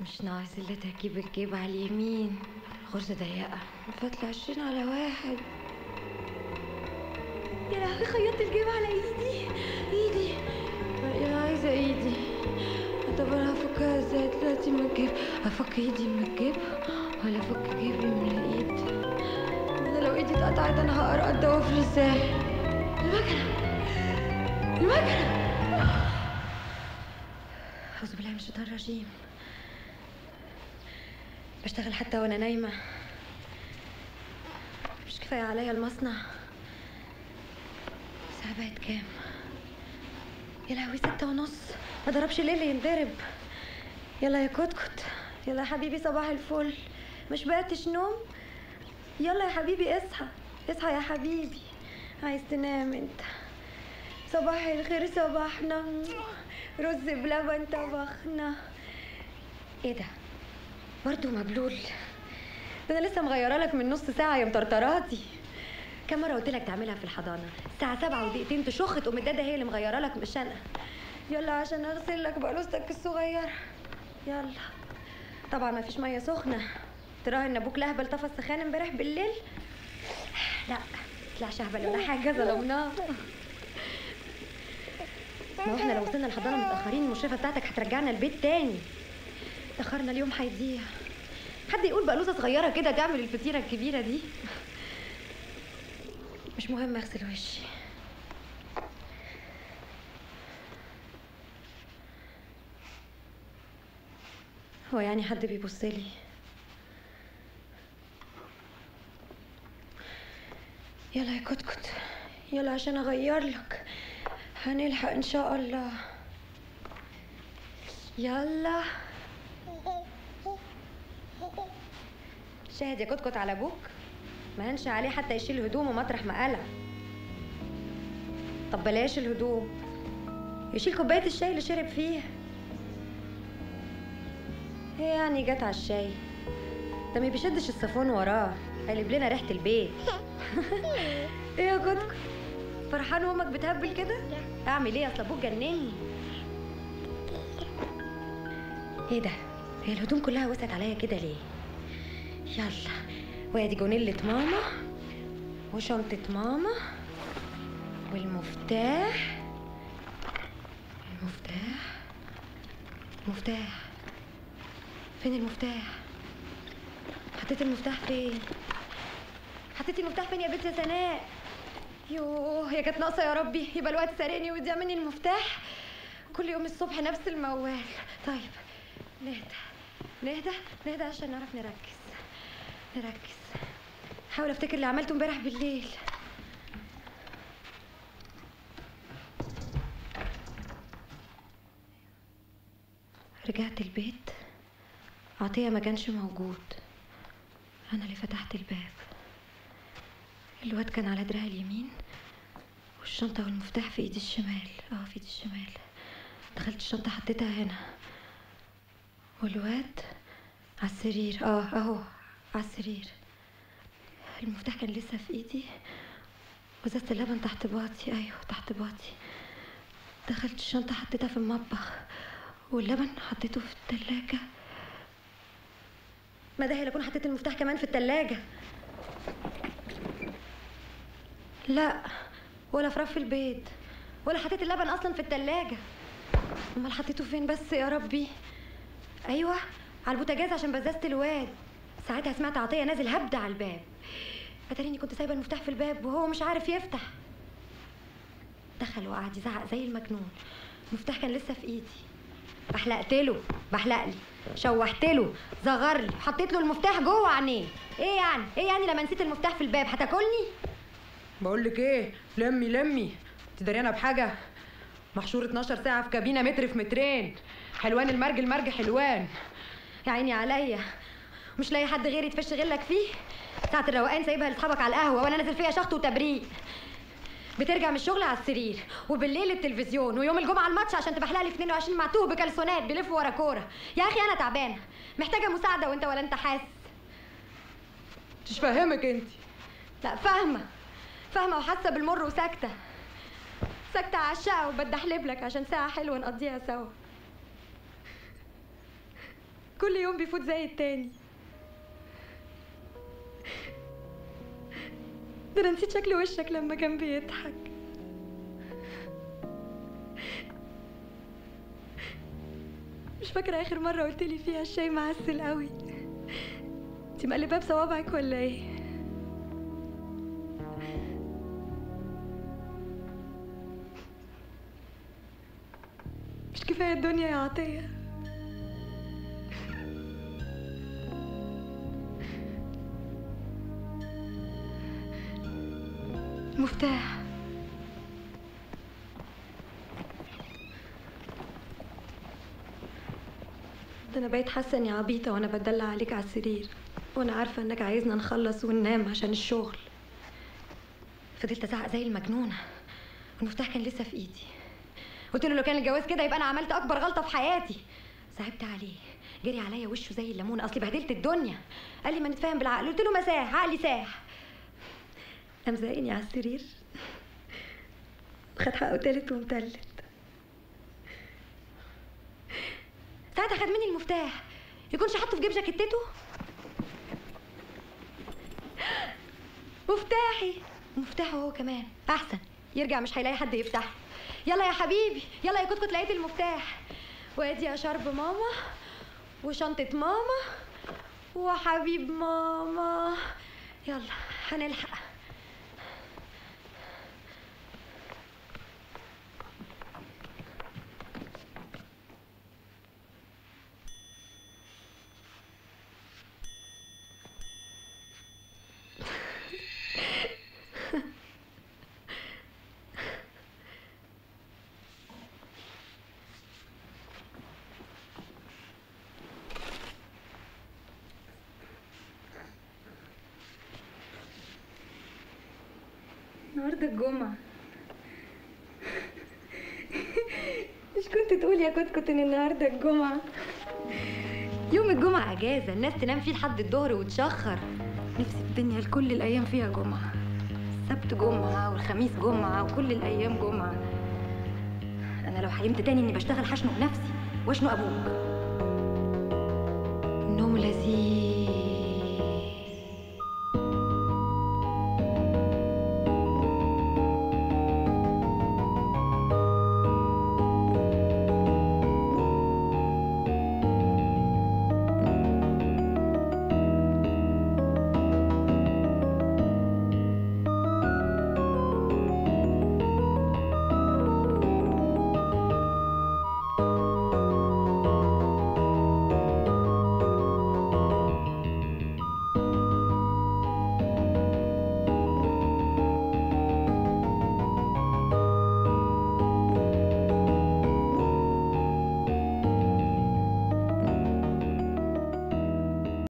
مش ناقص الا تركيب الجيب على اليمين غرزة ضيقة فتلة عشرين على واحد يا لهوي خيطت الجيب على ايدي ايدي يا عايزة ايدي طب انا هفكها ازاي دلوقتي من الجيب هفك ايدي من الجيب ولا افك جيبي من الايد انا لو ايدي اتقطعت انا هقرا الضوافر ازاي المكنة المكنة أعوذ بالله من الشيطان الرجيم بشتغل حتى وأنا نايمة مش كفاية عليا المصنع الساعة بقت كام؟ يا لهوي ستة ونص ما ضربش الليل ينضرب يلا يا كتكت يلا يا حبيبي صباح الفل مش بقتش نوم يلا يا حبيبي اصحى اصحى يا حبيبي عايز تنام انت صباح الخير صباحنا رز بلبن طبخنا ايه ده برضه مبلول ده انا لسه مغيره لك من نص ساعه يا مطرطراتي كم مره قلت لك تعملها في الحضانه الساعه سبعة ودقيقتين تشخ تقوم الداده هي اللي مغيره لك مش انا يلا عشان اغسل لك بقلوستك الصغير يلا طبعا ما فيش ميه سخنه تراهن ان ابوك لهبل طفى السخان امبارح بالليل لا طلعش اهبل ولا حاجه ظلمناه ما هو احنا لو وصلنا الحضانه متاخرين المشرفه بتاعتك هترجعنا البيت تاني تاخرنا اليوم هيضيع حد يقول بقلوزه صغيره كده تعمل الفطيره الكبيره دي مش مهم اغسل وشي هو يعني حد بيبص لي يلا يا كتكت يلا عشان اغير لك هنلحق ان شاء الله يلا شاهد يا كتكت على ابوك ما هنش عليه حتى يشيل هدومه مطرح ما قلع طب بلاش الهدوم يشيل كوبايه الشاي اللي شرب فيها ايه يعني جت على الشاي ده ما بيشدش الصافون وراه قلب لنا ريحه البيت ايه يا كتكت فرحان وامك بتهبل كده اعمل ايه اصل ابوك جنني ايه ده هي الهدوم كلها وسعت عليا كده ليه يلا وادي جونيلة ماما وشنطة ماما والمفتاح المفتاح مفتاح فين المفتاح حطيت المفتاح فين حطيتي المفتاح فين يا بنت يا سناء يوه هي كانت ناقصه يا ربي يبقى الوقت سارقني ويضيع مني المفتاح كل يوم الصبح نفس الموال طيب نهدى نهدى نهدى عشان نعرف نركز نركز حاول افتكر اللي عملته امبارح بالليل رجعت البيت عطية ما كانش موجود أنا اللي فتحت الباب الواد كان على دراعي اليمين والشنطة والمفتاح في إيدي الشمال اه في إيدي الشمال دخلت الشنطة حطيتها هنا والواد على السرير اه اهو على السرير المفتاح كان لسه في ايدي وزازة اللبن تحت باطي ايوه تحت باطي دخلت الشنطة حطيتها في المطبخ واللبن حطيته في التلاجة ما ده هي اكون حطيت المفتاح كمان في التلاجة لا ولا في رف البيت ولا حطيت اللبن اصلا في التلاجة امال حطيته فين بس يا ربي ايوه على البوتاجاز عشان بزازة الواد ساعتها سمعت عطيه نازل هبد على الباب اتاريني كنت سايبه المفتاح في الباب وهو مش عارف يفتح دخل وقعد يزعق زي المجنون المفتاح كان لسه في ايدي بحلقت له بحلق لي شوحت له زغر لي حطيت له المفتاح جوه عينيه ايه يعني ايه يعني لما نسيت المفتاح في الباب هتاكلني بقول لك ايه لمي لمي انت دريانه بحاجه محشور 12 ساعه في كابينه متر في مترين حلوان المرج المرج حلوان يا عيني عليا مش لاقي حد غيري تفش غلك فيه ساعة الروقان سايبها لاصحابك على القهوة وانا نازل فيها شخط وتبريق بترجع من الشغل على السرير وبالليل التلفزيون ويوم الجمعة الماتش عشان تبحلق لي في 22 معتوه بكلسونات بيلف ورا كورة يا اخي انا تعبانة محتاجة مساعدة وانت ولا انت حاسس مش فاهمك انت لا فاهمة فاهمة وحاسة بالمر وساكتة ساكتة على الشقة وبدي احلب لك عشان ساعة حلوة نقضيها سوا كل يوم بيفوت زي التاني ده انا نسيت شكل وشك لما كان بيضحك مش فاكرة آخر مرة قلت لي فيها الشاي معسل قوي انت مقلباه بصوابعك ولا ايه؟ مش كفاية الدنيا يا عطية مفتاح ده انا بقيت حاسه اني عبيطه وانا بتدلع عليك على السرير وانا عارفه انك عايزنا نخلص وننام عشان الشغل فضلت ازعق زي المجنونه المفتاح كان لسه في ايدي قلت له لو كان الجواز كده يبقى انا عملت اكبر غلطه في حياتي صعبت عليه جري عليا وشه زي الليمون اصلي بهدلت الدنيا قال لي ما نتفاهم بالعقل قلت له مساح عقلي ساح قام زقني على السرير خد حقه تالت ومتلت ساعتها خد مني المفتاح يكونش حاطه في جيب جاكيتته مفتاحي مفتاحه هو كمان احسن يرجع مش هيلاقي حد يفتحه يلا يا حبيبي يلا يا كتكوت لقيت المفتاح وادي يا شرب ماما وشنطة ماما وحبيب ماما يلا هنلحق النهارده الجمعة مش كنت تقول يا كتكوت ان النهارده الجمعة يوم الجمعة اجازة الناس تنام فيه لحد الظهر وتشخر نفسي الدنيا لكل الايام فيها جمعة السبت جمعة والخميس جمعة وكل الايام جمعة انا لو حلمت تاني اني بشتغل هشنق نفسي واشنق ابوك النوم لذيذ